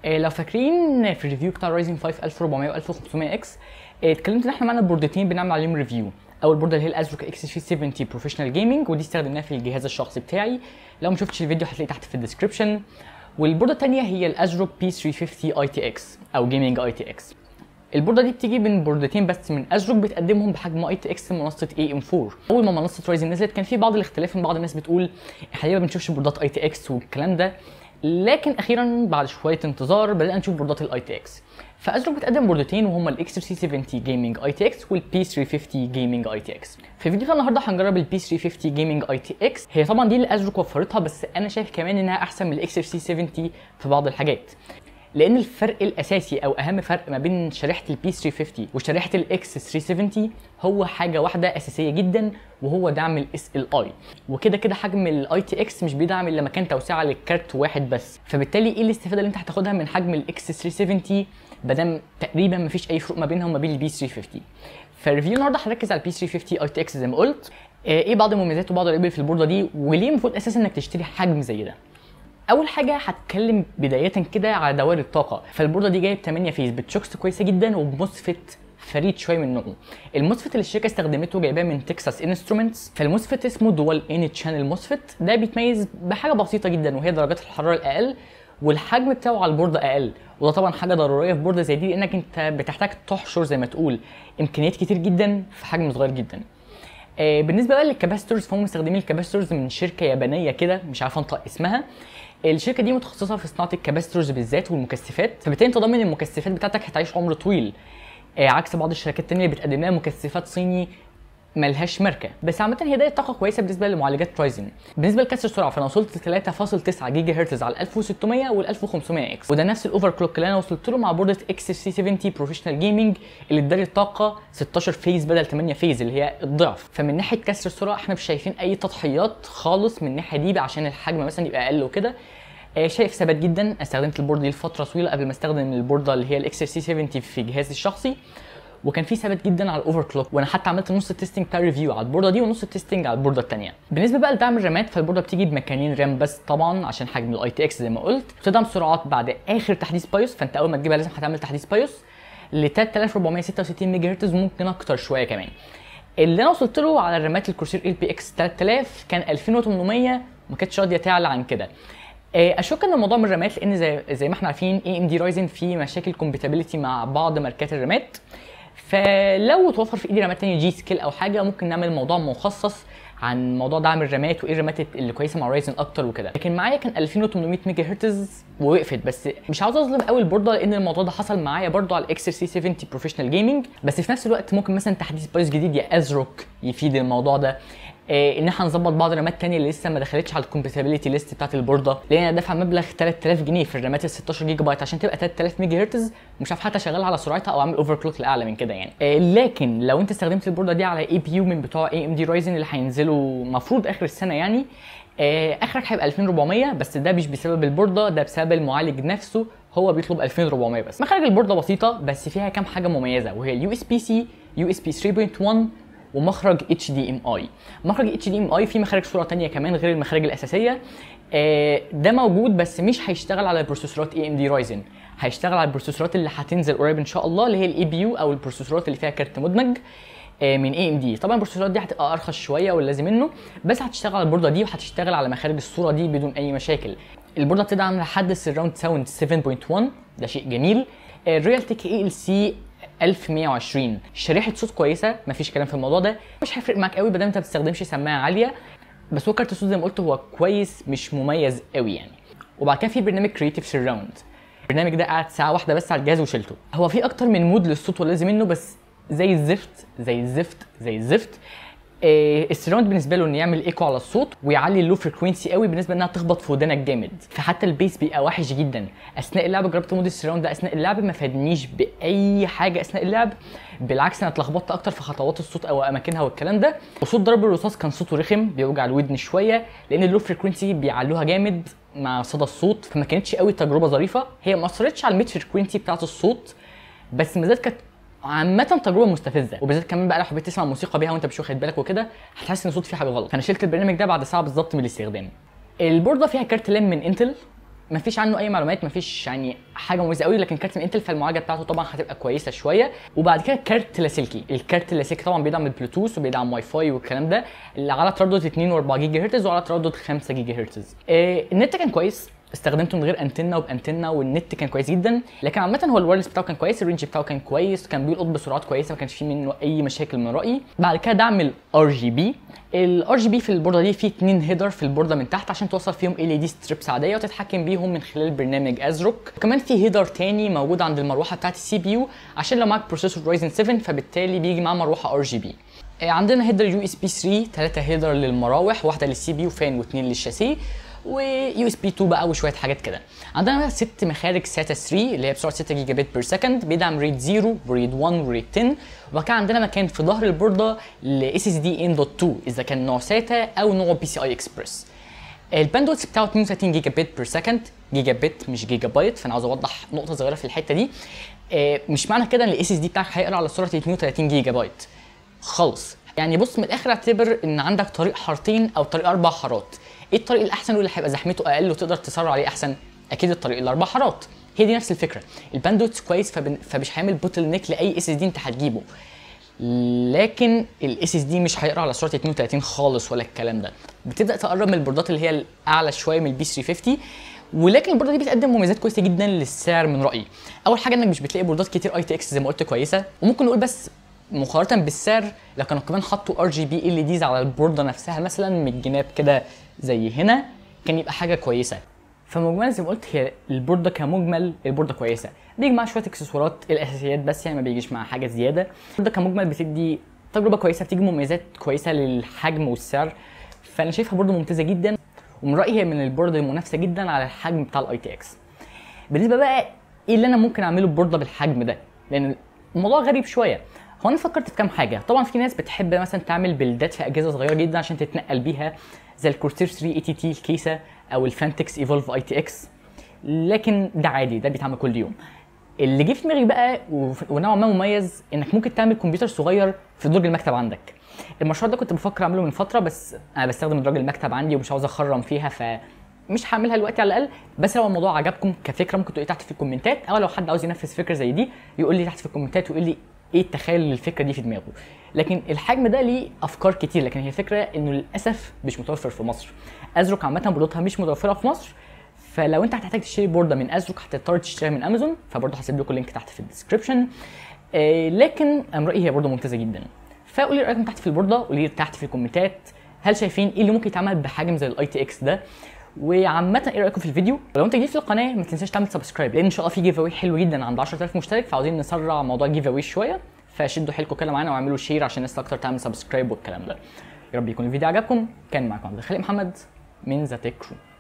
آه، لو فاكرين في الريفيو بتاع رايزن 5 1400 و 1500 اكس اتكلمت ان احنا معانا بوردتين بنعمل عليهم ريفيو اول بورده اللي هي الازروك اكس 370 بروفيشنال جيمنج ودي استخدمناها في الجهاز الشخصي بتاعي لو ما شفتش الفيديو هتلاقيه تحت في الديسكربشن والبورده الثانيه هي الازروك بي 350 اي تي اكس او جيمنج اي تي اكس البورده دي بتيجي من بوردتين بس من ازروك بتقدمهم بحجم اي تي اكس منصه اي ام 4 اول ما منصه رايزن نزلت كان في بعض الاختلاف من بعض الناس بتقول احنا ليه ما بنشوفش بوردات اي تي اكس والكلام ده لكن اخيرا بعد شويه انتظار بدانا نشوف بوردات الاي تي اكس فازروك بتقدم بوردتين وهما الاكس 370 جيمنج اي تي اكس والبي 350 جيمنج اي تي اكس في فيديو النهارده هنجرب البي 350 جيمنج اي تي اكس هي طبعا دي اللي ازروك وفرتها بس انا شايف كمان انها احسن من الاكس 370 في بعض الحاجات لان الفرق الاساسي او اهم فرق ما بين شريحه البي 350 وشريحه الاكس 370 هو حاجه واحده اساسيه جدا وهو دعم الاس ال اي وكده كده حجم الاي تي اكس مش بيدعم الا مكان توسعه للكارت واحد بس فبالتالي ايه الاستفاده اللي انت هتاخدها من حجم الاكس 370 بدل تقريبا مفيش اي فروق ما بينها وما بين البي 350 فالريفيو النهارده هنركز على البي 350 اي تي اكس زي ما قلت آه، ايه بعض المميزات وبعض العيوب اللي في البورده دي وليه المفروض اساسا انك تشتري حجم زي ده اول حاجه هتكلم بدايه كده على دوائر الطاقه فالبورده دي جايه ب 8 فيز بتشوكس كويسه جدا وبموسفت فريد شويه من نوعه الموسفت اللي الشركه استخدمته جايباه من تكساس انسترومنتس فالموسفت اسمه دوال ان تشانل موسفت ده بيتميز بحاجه بسيطه جدا وهي درجات الحراره الاقل والحجم بتاعه على البورده اقل وده طبعا حاجه ضروريه في بورده زي دي لانك انت بتحتاج تحشر زي ما تقول امكانيات كتير جدا في حجم صغير جدا آه، بالنسبه بقى للكاباستورز فهم مستخدمين الكاباستورز من شركه يابانيه كده مش عارف انطق اسمها الشركه دي متخصصه في صناعه الكاباستورز بالذات والمكثفات فبالتالي انت ضامن المكثفات بتاعتك هتعيش عمر طويل آه، عكس بعض الشركات التانية اللي بتقدم لنا مكثفات صيني ملهاش ماركه بس عامه هي دايره طاقه كويسه بالنسبه لمعالجات رايزن بالنسبه لكسر السرعه فانا وصلت ل 3.9 جيجا هرتز على 1600 وال 1500 اكس وده نفس الاوفر كلوك اللي انا وصلت له مع بورده اكس 370 بروفيشنال جيمنج اللي اداني الطاقه 16 فيز بدل 8 فيز اللي هي الضعف فمن ناحيه كسر السرعه احنا مش شايفين اي تضحيات خالص من الناحيه دي عشان الحجم مثلا يبقى اقل وكده آه، شايف ثبات جدا استخدمت البورده دي لفتره طويله قبل ما استخدم البورده اللي هي الاكس 370 في جهازي الشخصي وكان في ثبات جدا على الاوفر كلوك وانا حتى عملت نص التستنج بتاع الريفيو على البورده دي ونص التستنج على البورده الثانيه بالنسبه بقى لدعم الرامات فالبورده بتيجي بمكانين رام بس طبعا عشان حجم الاي تي اكس زي ما قلت بتدعم سرعات بعد اخر تحديث بايوس فانت اول ما تجيبها لازم هتعمل تحديث بايوس ل 3466 ميجا هرتز ممكن اكتر شويه كمان اللي انا وصلت له على الرامات الكورسير ال بي اكس 3000 كان 2800 ما كانتش راضيه تعلى عن كده آه، اشك ان الموضوع من الرامات لان زي زي ما احنا عارفين اي ام دي رايزن في مشاكل كومباتيبلتي مع بعض ماركات الرامات فلو توفر في ايدي رامات تانية جي سكيل او حاجه ممكن نعمل موضوع مخصص عن موضوع دعم الرامات وايه الرامات اللي كويسه مع رايزن اكتر وكده لكن معايا كان 2800 ميجا هرتز ووقفت بس مش عاوز اظلم قوي البورده لان الموضوع ده حصل معايا برضو على الاكس 370 بروفيشنال جيمنج بس في نفس الوقت ممكن مثلا تحديث بايوس جديد يا ازروك يفيد الموضوع ده آه، ان احنا نظبط بعض الرامات تانية اللي لسه ما دخلتش على الكومباتيبلتي ليست بتاعت البورده لان انا دافع مبلغ 3000 جنيه في الرامات ال 16 جيجا بايت عشان تبقى 3000 ميجا هرتز مش عارف حتى شغال على سرعتها او اعمل اوفر كلوك لاعلى من كده يعني آه، لكن لو انت استخدمت البورده دي على اي بي يو من بتوع اي ام دي رايزن اللي هينزلوا المفروض اخر السنه يعني آه، اخرك هيبقى 2400 بس ده مش بسبب البورده ده بسبب المعالج نفسه هو بيطلب 2400 بس مخارج البورده بسيطه بس فيها كام حاجه مميزه وهي اليو اس بي سي يو اس بي 3.1 ومخرج اتش دي ام اي مخرج اتش دي ام اي فيه مخارج صوره تانية كمان غير المخارج الاساسيه آه، ده موجود بس مش هيشتغل على بروسيسورات اي ام دي رايزن هيشتغل على البروسيسورات اللي هتنزل قريب ان شاء الله اللي هي الاي بي يو او البروسيسورات اللي فيها كارت مدمج آه، من اي ام دي طبعا البروسيسورات دي هتبقى ارخص شويه واللازم منه بس هتشتغل على البورده دي وهتشتغل على مخارج الصوره دي بدون اي مشاكل البورده بتدعم لحد السراوند ساوند 7.1 ده شيء جميل الريال تك اي ال سي 1120 شريحه صوت كويسه مفيش كلام في الموضوع ده مش هيفرق معاك قوي بدل انت ما بتستخدمش سماعه عاليه بس هو كارت الصوت زي ما قلت هو كويس مش مميز قوي يعني وبعد كده في برنامج كريتيف سراوند البرنامج ده قعد ساعه واحده بس على الجهاز وشلته هو في اكتر من مود للصوت واللازم منه بس زي الزفت زي الزفت زي الزفت آه، السراوند بالنسبه له انه يعمل ايكو على الصوت ويعلي اللو فريكوينسي قوي بالنسبه انها تخبط في ودانك جامد فحتى البيس بيبقى وحش جدا اثناء اللعب جربت مود السراوند ده اثناء اللعب ما فادنيش باي حاجه اثناء اللعب بالعكس انا اتلخبطت اكتر في خطوات الصوت او اماكنها والكلام ده وصوت ضرب الرصاص كان صوته رخم بيوجع الودن شويه لان اللو فريكوينسي بيعلوها جامد مع صدى الصوت فما كانتش قوي تجربه ظريفه هي ما اثرتش على الميد فريكوينسي بتاعت الصوت بس ما زالت كانت عامة تجربة مستفزة وبالذات كمان بقى لو حبيت تسمع موسيقى بيها وانت مش واخد بالك وكده هتحس ان الصوت فيه حاجة غلط فانا شلت البرنامج ده بعد ساعة بالظبط من الاستخدام البوردة فيها كارت لام من انتل مفيش عنه اي معلومات مفيش يعني حاجه مميزه قوي لكن كارت من انتل فالمعالجه بتاعته طبعا هتبقى كويسه شويه وبعد كده كارت لاسلكي الكارت اللاسلكي طبعا بيدعم البلوتوث وبيدعم واي فاي والكلام ده اللي على تردد 2 و4 جيجا هرتز وعلى تردد 5 جيجا هرتز آه النت كان كويس استخدمته من غير انتنا وبانتنا والنت كان كويس جدا لكن عامه هو الوايرلس بتاعه كان كويس الرينج بتاعه كان كويس كان بيلقط بسرعات كويسه ما كانش فيه منه اي مشاكل من رايي بعد كده دعم الار جي بي الار جي بي في البورده دي فيه اتنين هيدر في البورده من تحت عشان توصل فيهم ال اي دي ستريبس عاديه وتتحكم بيهم من خلال برنامج ازروك وكمان في هيدر تاني موجود عند المروحه بتاعت السي بي يو عشان لو معاك بروسيسور رايزن 7 فبالتالي بيجي معاه مروحه ار جي بي عندنا هيدر يو اس بي 3 ثلاثه هيدر للمراوح واحده للسي بي يو فان واثنين للشاسيه ويو اس بي 2 بقى وشويه حاجات كده عندنا بقى ست مخارج ساتا 3 اللي هي بسرعه 6 جيجا بت بير سكند بيدعم ريد 0 وريد 1 وريد 10 وبعد كده عندنا مكان في ظهر البورده ل اس اس دي ان دوت 2 اذا كان نوع ساتا او نوع بي سي اي اكسبرس الباندويث بتاعه 32 جيجا بت بير سكند جيجا بت مش جيجا بايت فانا عاوز اوضح نقطه صغيره في الحته دي مش معنى كده ان الاس اس دي بتاعك هيقرا على سرعه 32 جيجا بايت خالص يعني بص من الاخر اعتبر ان عندك طريق حارتين او طريق اربع حارات ايه الطريق الاحسن واللي هيبقى زحمته اقل وتقدر تسرع عليه احسن اكيد الطريق الاربع حارات هي دي نفس الفكره الباندويث كويس فبن... فمش هيعمل بوتل نيك لاي اس اس دي انت هتجيبه لكن الاس اس دي مش هيقرا على سرعه 32 خالص ولا الكلام ده بتبدا تقرب من البوردات اللي هي الاعلى شويه من البي 350 ولكن البورده دي بتقدم مميزات كويسه جدا للسعر من رايي اول حاجه انك مش بتلاقي بوردات كتير اي تي اكس زي ما قلت كويسه وممكن نقول بس مقارنه بالسعر لو كانوا كمان حطوا ار جي بي ال ديز على البورده نفسها مثلا من الجناب كده زي هنا كان يبقى حاجه كويسه فمجملا زي ما قلت هي البورده كمجمل البورده كويسه بيجي معاها شويه اكسسوارات الاساسيات بس يعني ما بيجيش معاها حاجه زياده البورده كمجمل بتدي تجربه كويسه بتيجي مميزات كويسه للحجم والسعر فانا شايفها برده ممتازه جدا ومن رايي هي من البورده المنافسه جدا على الحجم بتاع الاي تي اكس بالنسبه بقى ايه اللي انا ممكن اعمله ببورده بالحجم ده لان الموضوع غريب شويه هو انا فكرت في كام حاجه طبعا في ناس بتحب مثلا تعمل بلدات في اجهزه صغيره جدا عشان تتنقل بيها زي الكورسير 3 اي تي تي الكيسه او الفانتكس ايفولف اي تي اكس لكن ده عادي ده بيتعمل كل يوم اللي جه في دماغي بقى ونوعا ما مميز انك ممكن تعمل كمبيوتر صغير في درج المكتب عندك المشروع ده كنت بفكر اعمله من فتره بس انا بستخدم درج المكتب عندي ومش عاوز اخرم فيها ف مش هعملها دلوقتي على الاقل بس لو الموضوع عجبكم كفكره ممكن تقولي تحت في الكومنتات او لو حد عاوز ينفذ فكره زي دي يقول لي تحت في الكومنتات ويقول لي ايه التخيل للفكره دي في دماغه لكن الحجم ده ليه افكار كتير لكن هي فكره انه للاسف مش متوفر في مصر ازروك عامه بورداتها مش متوفره في مصر فلو انت هتحتاج تشتري بورده من ازروك هتضطر تشتريها من امازون فبرضه هسيب لكم اللينك تحت في الديسكربشن آه لكن انا رايي هي برضه ممتازه جدا فقولي رايكم تحت في البورده قولي تحت في الكومنتات هل شايفين ايه اللي ممكن يتعمل بحجم زي الاي تي اكس ده وعامة ايه رايكم في الفيديو؟ ولو انت جديد في القناة ما تنساش تعمل سبسكرايب لان ان شاء الله في جيف اواي حلو جدا عند 10000 مشترك فعاوزين نسرع موضوع الجيف اواي شوية فشدوا حيلكم كده معانا واعملوا شير عشان الناس اكتر تعمل سبسكرايب والكلام ده. يا رب يكون الفيديو عجبكم كان معاكم عبد الخالق محمد من ذا تك كرو